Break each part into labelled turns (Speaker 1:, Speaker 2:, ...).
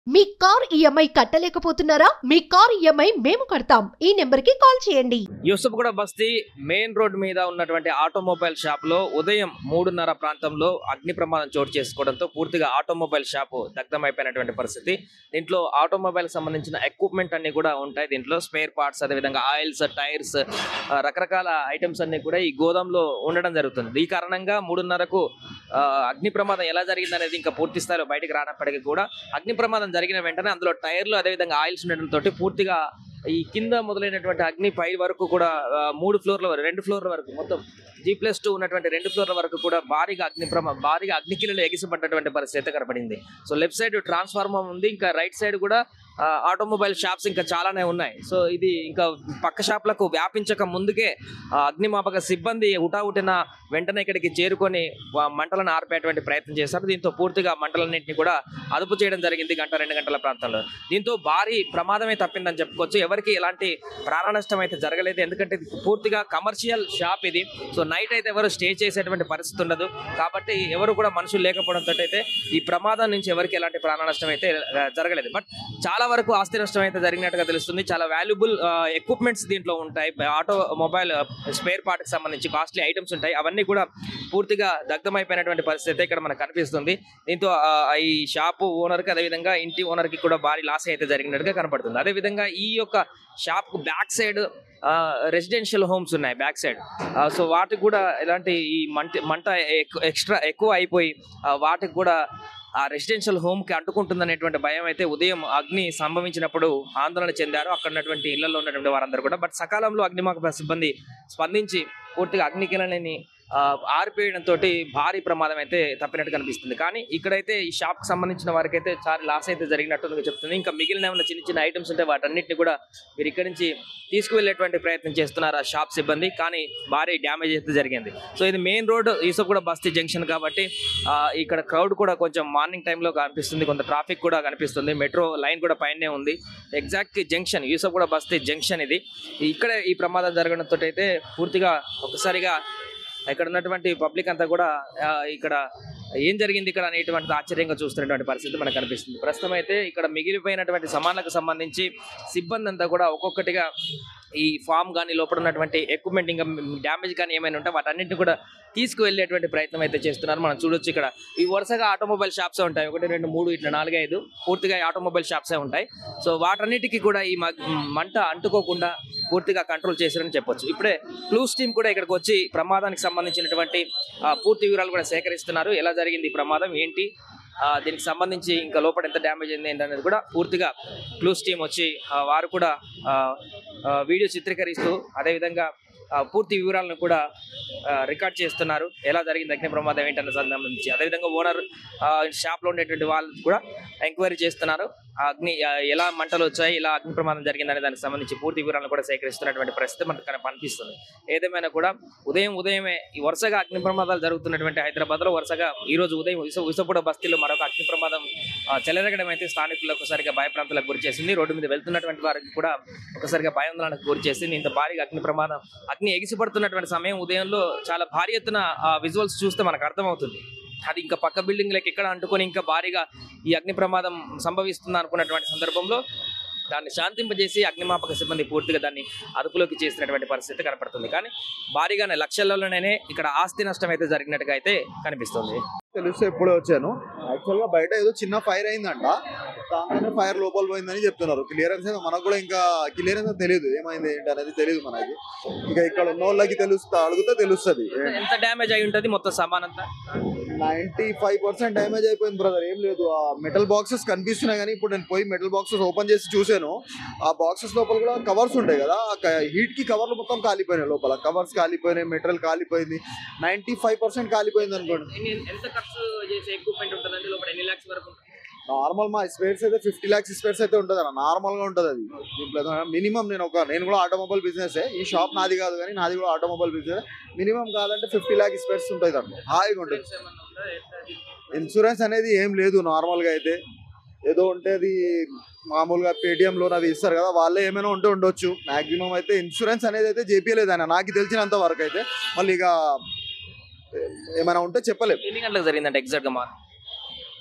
Speaker 1: మీ car EMI కట్టలేకపోతున్నారా మీ car EMI మేము కడతాం ఈ నెంబర్కి కాల్ చేయండి
Speaker 2: యూసఫ్గూడ బస్తీ మెయిన్ రోడ్ మీద ఉన్నటువంటి ఆటోమొబైల్ షాప్ లో ఉదయం మూడున్నర ప్రాంతంలో అగ్ని ప్రమాదం చోటు చేసుకోవడంతో పూర్తిగా ఆటోమొబైల్ షాపు దగ్ధమైపోయినటువంటి పరిస్థితి దీంట్లో ఆటోమొబైల్ సంబంధించిన ఎక్విప్మెంట్ అన్ని కూడా ఉంటాయి దీంట్లో స్పేర్ పార్ట్స్ అదేవిధంగా ఆయిల్స్ టైర్స్ ఆ, రకరకాల ఐటమ్స్ అన్ని కూడా ఈ గోదాంలో ఉండడం జరుగుతుంది ఈ కారణంగా మూడున్నరకు ఆ, అగ్ని ప్రమాదం ఎలా జరిగింది అనేది ఇంకా పూర్తి స్థాయిలో బయటకు రానప్పటికీ కూడా అగ్ని ప్రమాదం జరిగిన వెంటనే అందులో టైర్లు అదేవిధంగా ఆయిల్స్ ఉండడంతో పూర్తిగా ఈ కింద మొదలైనటువంటి అగ్ని పై వరకు కూడా ఆ, మూడు ఫ్లోర్ల వరకు రెండు ఫ్లోర్ల వరకు మొత్తం జీ ప్లస్ టూ ఉన్నటువంటి రెండు ఫ్లోర్ల వరకు కూడా భారీగా అగ్ని ప్రమా భారీగా అగ్నికిలలో ఎగిసిపడ్డటువంటి పరిస్థితి అయితే కనపడింది సో లెఫ్ట్ సైడ్ ట్రాన్స్ఫార్మర్ ఉంది ఇంకా రైట్ సైడ్ కూడా ఆ, ఆటోమొబైల్ షాప్స్ ఇంకా చాలానే ఉన్నాయి సో ఇది ఇంకా పక్క షాప్లకు వ్యాపించక ముందుకే ఆ, అగ్నిమాపక సిబ్బంది హుటాహుటిన వెంటనే ఇక్కడికి చేరుకొని ఆ, మంటలను ఆర్పేటువంటి ప్రయత్నం చేశారు దీంతో పూర్తిగా మంటలన్నింటినీ కూడా అదుపు చేయడం జరిగింది గంట రెండు గంటల ప్రాంతంలో దీంతో భారీ ప్రమాదమే తప్పిందని చెప్పుకోవచ్చు ఎవరికి ఎలాంటి ప్రాణ నష్టం అయితే జరగలేదు ఎందుకంటే ఇది పూర్తిగా కమర్షియల్ షాప్ ఇది సో నైట్ అయితే ఎవరు స్టే చేసేటువంటి పరిస్థితి ఉండదు కాబట్టి ఎవరు కూడా మనుషులు లేకపోవడంతో అయితే ఈ ప్రమాదం నుంచి ఎవరికి ఎలాంటి ప్రాణ నష్టం అయితే ఆ, జరగలేదు బట్ చాలా వరకు ఆస్తి నష్టం అయితే జరిగినట్టుగా తెలుస్తుంది చాలా వాల్యుబుల్ ఎక్విప్మెంట్స్ దీంట్లో ఉంటాయి ఆటో మొబైల్ స్పేర్ పార్ట్ కి సంబంధించి కాస్ట్లీ ఐటమ్స్ ఉంటాయి అవన్నీ కూడా పూర్తిగా దగ్ధమైపోయినటువంటి పరిస్థితి అయితే ఇక్కడ మనకు కనిపిస్తుంది దీంతో ఆ, ఈ షాపు ఓనర్కి అదేవిధంగా ఇంటి ఓనర్కి కూడా భారీ లాస్ అయితే జరిగినట్టుగా కనపడుతుంది అదేవిధంగా ఈ యొక్క షాప్కు బ్యాక్ సైడ్ రెసిడెన్షియల్ హోమ్స్ ఉన్నాయి బ్యాక్ సైడ్ సో వాటికి కూడా ఎలాంటి ఈ మంట మంట ఎక్స్ట్రా ఎక్కువ అయిపోయి ఆ, వాటికి కూడా ఆ రెసిడెన్షియల్ హోమ్కి అంటుకుంటుందనేటువంటి భయం అయితే ఉదయం అగ్ని సంభవించినప్పుడు ఆందోళన చెందారు అక్కడ ఉన్నటువంటి ఇళ్లలో ఉన్నటువంటి వారందరూ కూడా బట్ సకాలంలో అగ్నిమాపక సిబ్బంది స్పందించి పూర్తిగా అగ్నికిలని ఆరిపోయడంతో భారీ ప్రమాదం అయితే తప్పినట్టు కనిపిస్తుంది కానీ ఇక్కడైతే ఈ షాప్కి సంబంధించిన వారికి అయితే చాలా లాస్ అయితే జరిగినట్టు చెప్తుంది ఇంకా మిగిలిన ఏమైనా చిన్న చిన్న ఐటమ్స్ ఉంటే వాటన్నిటిని కూడా మీరు ఇక్కడి నుంచి తీసుకువెళ్ళేటువంటి ప్రయత్నం చేస్తున్నారు ఆ షాప్ సిబ్బంది కానీ భారీ డ్యామేజ్ అయితే జరిగింది సో ఇది మెయిన్ రోడ్ యూసఫ్ కూడా బస్తీ జంక్షన్ కాబట్టి ఆ, ఇక్కడ క్రౌడ్ కూడా కొంచెం మార్నింగ్ టైంలో కనిపిస్తుంది కొంత ట్రాఫిక్ కూడా కనిపిస్తుంది మెట్రో లైన్ కూడా పైనే ఉంది ఎగ్జాక్ట్ జంక్షన్ యూసఫ్ కూడా బస్తీ జంక్షన్ ఇది ఇక్కడ ఈ ప్రమాదం జరగడంతో అయితే పూర్తిగా ఒకసారిగా ఇక్కడ ఉన్నటువంటి పబ్లిక్ అంతా కూడా ఆ, ఇక్కడ ఏం జరిగింది ఇక్కడ అనేటువంటి ఆశ్చర్యంగా చూస్తున్నటువంటి పరిస్థితి మనకు కనిపిస్తుంది ప్రస్తుతం అయితే ఇక్కడ మిగిలిపోయినటువంటి సమాన్లకు సంబంధించి సిబ్బంది అంతా కూడా ఒక్కొక్కటిగా ఈ ఫామ్ కానీ లోపల ఉన్నటువంటి ఎక్విప్మెంట్ ఇంకా డ్యామేజ్ కానీ ఏమైనా ఉంటే వాటన్నింటిని కూడా తీసుకువెళ్ళేటువంటి ప్రయత్నం అయితే చేస్తున్నారు మనం చూడొచ్చు ఇక్కడ ఈ వరుసగా ఆటోమొబైల్ షాప్సే ఉంటాయి ఒకటి రెండు మూడు ఇట్లా నాలుగు ఐదు పూర్తిగా ఈ ఆటోమొబైల్ షాప్సే ఉంటాయి సో వాటన్నిటికీ కూడా ఈ మ- మంట అంటుకోకుండా పూర్తిగా కంట్రోల్ చేశారని చెప్పొచ్చు ఇప్పుడే క్లూస్ టీమ్ కూడా ఇక్కడికి వచ్చి ప్రమాదానికి సంబంధించినటువంటి ఆ, పూర్తి వివరాలు కూడా సేకరిస్తున్నారు ఎలా జరిగింది ఈ ప్రమాదం ఏంటి ఆ, దీనికి సంబంధించి ఇంకా లోపల ఎంత డ్యామేజ్ అయింది ఏంటి అనేది కూడా పూర్తిగా క్లూస్ టీమ్ వచ్చి ఆ, వారు కూడా ఆ, ఆ, వీడియో చిత్రీకరిస్తూ అదేవిధంగా ఆ, పూర్తి వివరాలను కూడా ఆ, రికార్డ్ చేస్తున్నారు ఎలా జరిగింది అగ్ని ప్రమాదం ఏంటనే సంబంధించి అదేవిధంగా ఓనర్ షాప్లో ఉండేటువంటి వాళ్ళు కూడా ఎంక్వైరీ చేస్తున్నారు ఆ అగ్ని ఆ, ఎలా మంటలు వచ్చాయి ఇలా అగ్ని ప్రమాదం జరిగిందనే దానికి సంబంధించి పూర్తి వివరాలను కూడా సేకరిస్తున్నటువంటి పరిస్థితి మనకు కన- కనిపిస్తుంది ఏదేమైనా కూడా ఉదయం ఉదయమే ఈ వరుసగా అగ్ని ప్రమాదాలు జరుగుతున్నటువంటి హైదరాబాద్లో వరుసగా ఈ రోజు ఉదయం విస విసపూడ బస్తీలో మరొక అగ్ని ప్రమాదం ఆ, చెలరగడం అయితే స్థానికులకు ఒకసారిగా భయప్రాంతాలకు గురి చేసింది రోడ్డు మీద వెళ్తున్నటువంటి వారికి కూడా ఒకసారిగా భయాందోళనకు గురి చేసింది ఇంత భారీగా అగ్ని ప్రమాదం అగ్ని ఎగిసిపడుతున్నటువంటి సమయం ఉదయంలో చాలా భారీ ఎత్తున విజువల్స్ చూస్తే మనకు అర్థమవుతుంది అది ఇంకా పక్క బిల్డింగ్లకు ఎక్కడ అంటుకొని ఇంకా భారీగా ఈ అగ్ని ప్రమాదం సంభవిస్తుంది అనుకున్నటువంటి సందర్భంలో దాన్ని శాంతింపజేసి అగ్నిమాపక సిబ్బంది పూర్తిగా దాన్ని అదుపులోకి చేసినటువంటి పరిస్థితి కనపడుతుంది కానీ భారీగానే లక్షల్లోనే ఇక్కడ ఆస్తి నష్టం అయితే జరిగినట్టుగా అయితే కనిపిస్తుంది
Speaker 3: తెలిస్తే ఎప్పుడే వచ్చాను యాక్చువల్గా బయట ఏదో చిన్న ఫైర్ అయిందంట దాంతోనే ఫైర్ లోపల పోయిందని చెప్తున్నారు క్లియరెన్స్ అయితే మనకు కూడా ఇంకా క్లియరెన్స్ తెలియదు ఏమైంది ఏంటి అనేది తెలియదు మనకి ఇంకా ఇక్కడ ఉన్న వాళ్ళకి తెలుస్తా అడిగితే తెలుస్తుంది
Speaker 2: ఎంత డ్యామేజ్ అయి ఉంటుంది మొత్తం సామాన్ అంతా
Speaker 3: నైన్టీ ఫైవ్ పర్సెంట్ డ్యామేజ్ అయిపోయింది బ్రదర్ ఏం లేదు ఆ మెటల్ బాక్సెస్ కనిపిస్తున్నాయి కానీ ఇప్పుడు నేను పోయి మెటల్ బాక్సెస్ ఓపెన్ చేసి చూసాను ఆ బాక్సెస్ లోపల కూడా కవర్స్ ఉంటాయి కదా ఆ హీట్ కి కవర్లు మొత్తం కాలిపోయినాయి లోపల కవర్స్ కాలిపోయినాయి మెటీరియల్ కాలిపోయింది నైన్టీ ఫైవ్ పర్సెంట్ కాలిపోయింది అనుకోండి
Speaker 2: ఎన్ని- ఎంత ఖర్చు చేసే ఎక్విప్మెంట్ ఉంటుందండి లోపల ఎన్ని లాక్స్ వరకు ఉంటుంది?
Speaker 3: నార్మల్ మా స్పేర్స్ అయితే ఫిఫ్టీ ల్యాక్స్ స్పేర్స్ అయితే ఉంటుంది అన్న నార్మల్ గా ఉంటుంది అది మినిమం నేను ఒక నేను కూడా ఆటోమొబైల్ బిజినెస్ ఈ షాప్ నాది కాదు కానీ నాది కూడా ఆటోమొబైల్ బిజినెస్ మినిమం కాదంటే ఫిఫ్టీ ల్యాక్ స్పేర్స్ ఉంటుంది దాంట్లో హాయిగా ఉంటుంది
Speaker 2: Insurance ఏమన్నా ఉందా? ఎట్లా అది?
Speaker 3: ఇన్సూరెన్స్ అనేది ఏం లేదు నార్మల్ గా అయితే ఏదో ఉంటే అది మామూలుగా పేటిఎం లోన్ అవి ఇస్తారు కదా వాళ్ళే ఏమైనా ఉంటే ఉండొచ్చు మాక్సిమం అయితే ఇన్సూరెన్స్ అనేది అయితే చేపియలేదు ఆయన నాకు తెలిసినంత వరకు అయితే మళ్ళీ ఇక ఏమైనా ఉంటే చెప్పలేము
Speaker 2: ఎన్ని గంటలకు జరిగిందంటే ఎగ్జాక్ట్ గా మార్నింగ్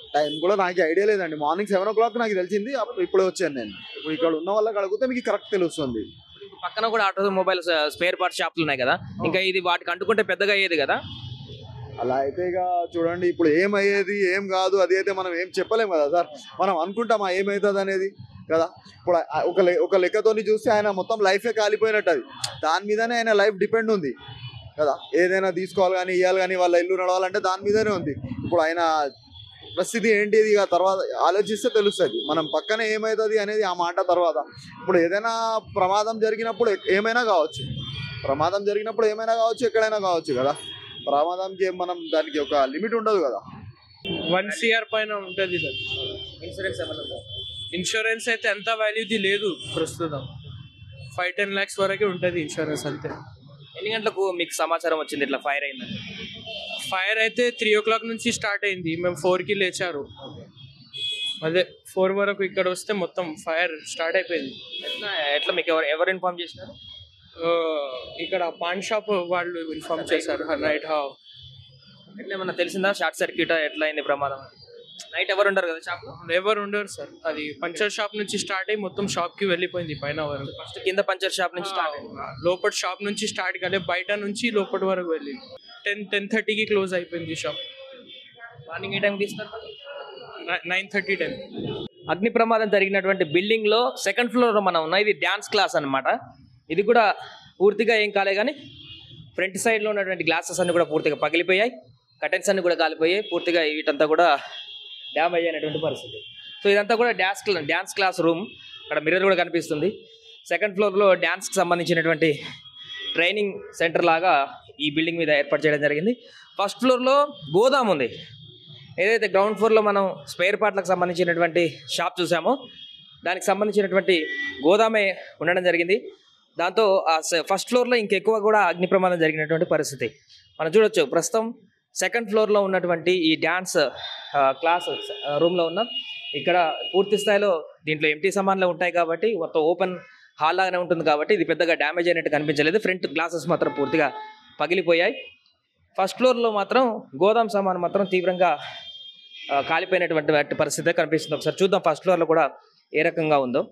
Speaker 3: టైం కూడా నాకు ఐడియా లేదండి మార్నింగ్ సెవెన్ ఓ క్లాక్ నాకు తెలిసింది అప్పుడు ఇప్పుడే వచ్చాను నేను ఇప్పుడు ఇక్కడ ఉన్న వాళ్ళకి అడిగితే మీకు కరెక్ట్ తెలుస్తుంది
Speaker 2: పక్కన కూడా ఆటో మొబైల్ స్పేర్ పార్ట్ షాపులు ఉన్నాయి కదా ఇంకా ఇది వాటికి అంటుకుంటే పెద్దగా అయ్యేది కదా
Speaker 3: అలా అయితే ఇక చూడండి ఇప్పుడు ఏమయ్యేది ఏం కాదు అది అయితే మనం ఏం చెప్పలేము కదా సార్ మనం అనుకుంటామా ఏమవుతుంది అనేది కదా ఇప్పుడు ఆ- ఒక లె- ఒక లెక్కతోని చూస్తే ఆయన మొత్తం లైఫే కాలిపోయినట్టు అది దాని మీదనే ఆయన లైఫ్ డిపెండ్ ఉంది కదా ఏదైనా తీసుకోవాలి కానీ ఇవ్వాలి కానీ వాళ్ళ ఇల్లు నడవాలంటే దాని మీదనే ఉంది ఇప్పుడు ఆయన పరిస్థితి ఏంటిది ఇక తర్వాత ఆలోచిస్తే తెలుస్తుంది మనం పక్కన ఏమవుతుంది అనేది ఆ మాట తర్వాత ఇప్పుడు ఏదైనా ప్రమాదం జరిగినప్పుడు ఎ- ఏమైనా కావచ్చు ప్రమాదం జరిగినప్పుడు ఏమైనా కావచ్చు ఎక్కడైనా కావచ్చు కదా ప్రమాదంకి ఏం మనం దానికి ఒక లిమిట్ ఉండదు కదా
Speaker 4: వన్ సిఆర్ పైన ఉంటుంది సార్
Speaker 2: ఇన్సూరెన్స్
Speaker 4: ఇన్సూరెన్స్ అయితే ఎంత వాల్యూది లేదు ప్రస్తుతం ఫైవ్ టెన్ ల్యాక్స్ వరకే ఉంటుంది ఇన్సూరెన్స్ అంతే
Speaker 2: ఎన్ని గంటలకు మీకు సమాచారం వచ్చింది ఇట్లా ఫైర్ అయిందని
Speaker 4: ఫైర్ అయితే త్రీ ఓ క్లాక్ నుంచి స్టార్ట్ అయింది మేము ఫోర్కి లేచారు అదే ఫోర్ వరకు ఇక్కడ వస్తే మొత్తం ఫైర్ స్టార్ట్ అయిపోయింది
Speaker 2: ఎట్లా ఎట్లా మీకు ఎవరు ఎవరు ఇన్ఫార్మ్ చేసినారు
Speaker 4: ఆ, ఇక్కడ పాన్ షాప్ వాళ్ళు ఇన్ఫార్మ్ చేశారు నైట్ హా
Speaker 2: ఎట్లా ఏమన్నా తెలిసిందా షార్ట్ సర్క్యూట్ ఎట్లా అయింది ప్రమాదం నైట్ ఎవరు ఉండరు కదా షాప్ లో
Speaker 4: ఎవరు ఉండరు సార్ అది పంచర్ షాప్ నుంచి స్టార్ట్ అయ్యి మొత్తం షాప్కి వెళ్ళిపోయింది పైన వరకు
Speaker 2: ఫస్ట్ కింద పంచర్ షాప్ నుంచి స్టార్ట్ అయింది
Speaker 4: లోపల షాప్ నుంచి స్టార్ట్ కాలే బయట నుంచి లోపల వరకు వెళ్ళింది టెన్ టెన్ థర్టీకి క్లోజ్ అయిపోయింది షాప్
Speaker 2: మార్నింగ్ ఏ టైం తీస్తారు
Speaker 4: నైన్ థర్టీ టెన్
Speaker 2: అగ్ని ప్రమాదం జరిగినటువంటి బిల్డింగ్ లో సెకండ్ ఫ్లోర్ లో మనం ఉన్నాం ఇది డ్యాన్స్ క్లాస్ అన్నమాట ఇది కూడా పూర్తిగా ఏం కాలే కానీ ఫ్రంట్ సైడ్ లో ఉన్నటువంటి గ్లాసెస్ అన్ని కూడా పూర్తిగా పగిలిపోయాయి కటెన్స్ అన్ని కూడా కాలిపోయాయి పూర్తిగా వీటంతా కూడా డ్యామేజ్ అయినటువంటి పరిస్థితి సో ఇదంతా కూడా డ్యాన్స్ క్లా డ్యాన్స్ క్లాస్ రూమ్ ఇక్కడ మిర్రర్ కూడా కనిపిస్తుంది సెకండ్ ఫ్లోర్లో డ్యాన్స్కి సంబంధించినటువంటి ట్రైనింగ్ సెంటర్ లాగా ఈ బిల్డింగ్ మీద ఏర్పాటు చేయడం జరిగింది ఫస్ట్ ఫ్లోర్లో గోదాం ఉంది ఏదైతే గ్రౌండ్ ఫ్లోర్లో మనం స్పేర్ పార్ట్లకు సంబంధించినటువంటి షాప్ చూసామో దానికి సంబంధించినటువంటి గోదామే ఉండడం జరిగింది దాంతో ఆ స- ఫస్ట్ ఫ్లోర్లో ఇంకెక్కువ కూడా అగ్ని ప్రమాదం జరిగినటువంటి పరిస్థితి మనం చూడొచ్చు ప్రస్తుతం సెకండ్ ఫ్లోర్లో ఉన్నటువంటి ఈ డ్యాన్స్ ఆ, క్లాస్ ఆ, రూమ్లో ఉన్నాం ఇక్కడ పూర్తి స్థాయిలో దీంట్లో ఎంటీ సామాన్లు ఉంటాయి కాబట్టి మొత్తం ఓపెన్ హాల్ లాగానే ఉంటుంది కాబట్టి ఇది పెద్దగా డ్యామేజ్ అయినట్టు కనిపించలేదు ఫ్రంట్ గ్లాసెస్ మాత్రం పూర్తిగా పగిలిపోయాయి ఫస్ట్ ఫ్లోర్లో మాత్రం గోదాం సామాన్ మాత్రం తీవ్రంగా ఆ, కాలిపోయినటువంటి వాటి పరిస్థితి కనిపిస్తుంది ఒకసారి చూద్దాం ఫస్ట్ ఫ్లోర్లో కూడా ఏ రకంగా ఉందో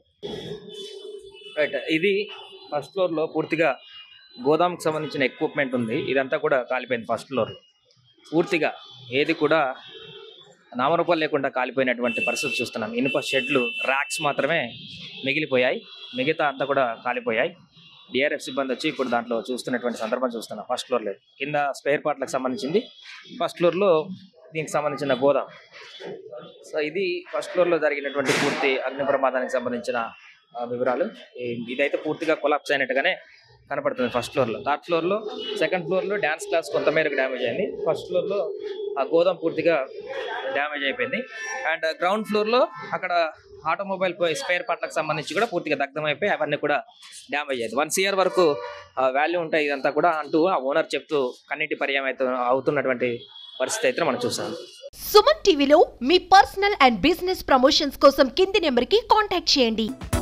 Speaker 2: రైట్ ఇది ఫస్ట్ ఫ్లోర్లో పూర్తిగా గోదాంకి సంబంధించిన ఎక్విప్మెంట్ ఉంది ఇదంతా కూడా కాలిపోయింది ఫస్ట్ ఫ్లోర్ పూర్తిగా ఏది కూడా నామరూపాలు లేకుండా కాలిపోయినటువంటి పరిస్థితి చూస్తున్నాం ఇనుప షెడ్లు ర్యాక్స్ మాత్రమే మిగిలిపోయాయి మిగతా అంతా కూడా కాలిపోయాయి డిఆర్ఎఫ్ సిబ్బంది వచ్చి ఇప్పుడు దాంట్లో చూస్తున్నటువంటి సందర్భం చూస్తున్నాం ఫస్ట్ ఫ్లోర్లో కింద స్పేర్ పార్ట్లకు సంబంధించింది ఫస్ట్ ఫ్లోర్లో దీనికి సంబంధించిన గోదాం సో ఇది ఫస్ట్ ఫ్లోర్లో జరిగినటువంటి పూర్తి అగ్ని ప్రమాదానికి సంబంధించిన ఆ, వివరాలు ఈ- ఇదైతే పూర్తిగా కొలాప్స్ అయినట్టుగానే కనపడుతుంది ఫస్ట్ ఫ్లోర్లో థర్డ్ ఫ్లోర్లో సెకండ్ ఫ్లోర్లో డ్యాన్స్ క్లాస్ కొంతమేరకు డ్యామేజ్ అయింది ఫస్ట్ ఫ్లోర్లో ఆ గోదాం పూర్తిగా డ్యామేజ్ అయిపోయింది అండ్ గ్రౌండ్ ఫ్లోర్లో అక్కడ ఆటోమొబైల్ స్పేర్ పార్ట్లకు సంబంధించి కూడా పూర్తిగా దగ్ధమైపోయి అవన్నీ కూడా డ్యామేజ్ అయ్యింది వన్ ఇయర్ వరకు వాల్యూ ఉంటాయి ఇదంతా కూడా అంటూ ఆ ఓనర్ చెప్తూ కన్నీటి పర్యాయం అయితే అవుతున్నటువంటి పరిస్థితి అయితే మనం చూసాం
Speaker 1: సుమన్ టీవీలో మీ పర్సనల్ అండ్ బిజినెస్ ప్రమోషన్స్ కోసం కింది నెంబర్కి కాంటాక్ట్ చేయండి